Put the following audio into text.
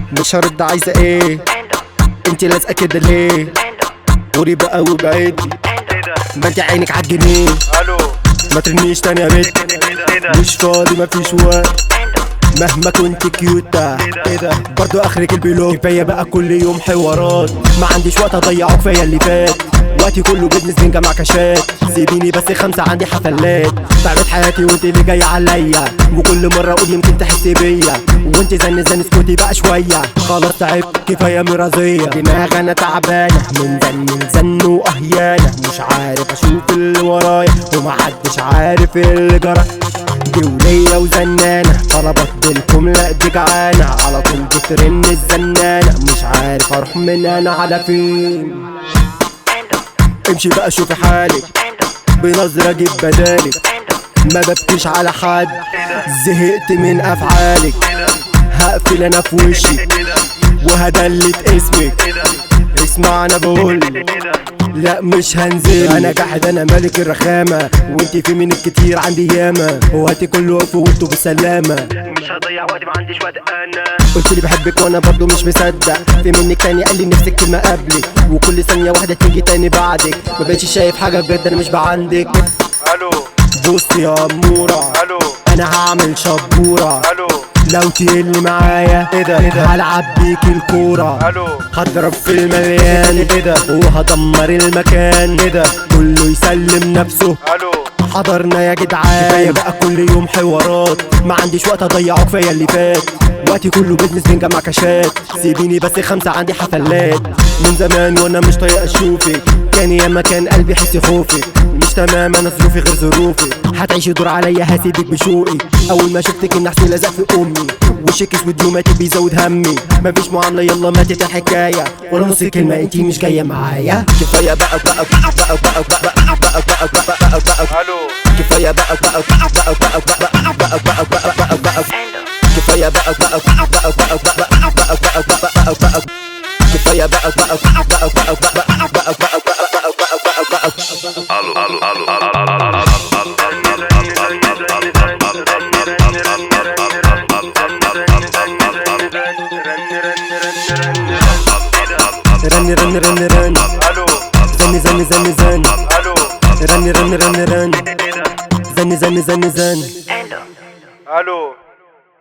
مش هرد عايزة ايه انت لازقة كده ليه قولي بقى وبعدي ما انت عينك عالجنيه الو ما ترميش تاني يا بنت ايه ده مش فاضي مفيش وقت مهما كنت كيوتة ايه ده برضو اخرك البلوك كفايه بقى كل يوم حوارات ما عنديش وقت اضيعه كفايه اللي فات وقتي كله بيزنس بنجمع كاشات سيبيني بس خمسة عندي حفلات تعبت حياتي وانت اللي جاية عليا وكل مرة اقول يمكن تحسي بيا وانت زن زن اسكتي بقى شوية خلاص تعبت كفاية مرازية دماغ انا تعبانة من زن لزن واهيانة مش عارف اشوف اللي ورايا ومحدش عارف اللي جرى دي وليا وزنانة طلبت بالكم لا دي جعانة على طول بترن الزنانة مش عارف اروح من هنا على فين امشي بقى شوفي حالك بنظرة اجيب بدالك ما ببكيش على حد زهقت من افعالك هقفل انا في وشي وهدلت اسمك اسمع انا بقول لا مش هنزل انا جاحد انا ملك الرخامة وانت في من الكتير عندي ياما وقتي كله وقف وانتوا بالسلامة مش هضيع وقتي ما عنديش وقت انا قلت لي بحبك وانا برضو مش مصدق في منك تاني قال لي نفسك كلمة قبلك وكل ثانية واحدة تيجي تاني بعدك ما بقتش شايف حاجة بجد انا مش بعندك الو بص يا امورة الو انا هعمل شبورة الو لو تقل معايا ايه ده ايه ده هلعب بيك الكورة الو هضرب في المليان ايه ده وهدمر المكان ايه ده كله يسلم نفسه الو حضرنا يا جدعان كفايه بقى كل يوم حوارات ما عنديش وقت اضيعه كفايه اللي فات وقتي كله بيزنس بنجمع كاشات سيبيني بس خمسة عندي حفلات من زمان وانا مش طايق اشوفك كان يا مكان قلبي حس خوفك مش تمام انا ظروفي غير ظروفك هتعيشي دور عليا هسيبك بشوقي اول ما شفتك النحس لزق في امي وشك اسود يوماتي بيزود همي مفيش معامله يلا ماتت الحكايه ولا نص كلمه انتي مش جايه معايا كفايه بقى بقى بقى بقى بقى بقى بقى بقى بقى بقى بقى الو كفايه بقى بقى بقى بقى بقى بقى بقى بقى بقى بقى بقى كفايه بقى بقى بقى بقى بقى بقى بقى بقى بقى بقى كفايه بقى بقى بقى بقى بقى بقى بقى بقى بقى بقى بقى رن رن رن رن الو زن زن زن زن الو رن رن رن رن ايه ده زن زن زن زن الو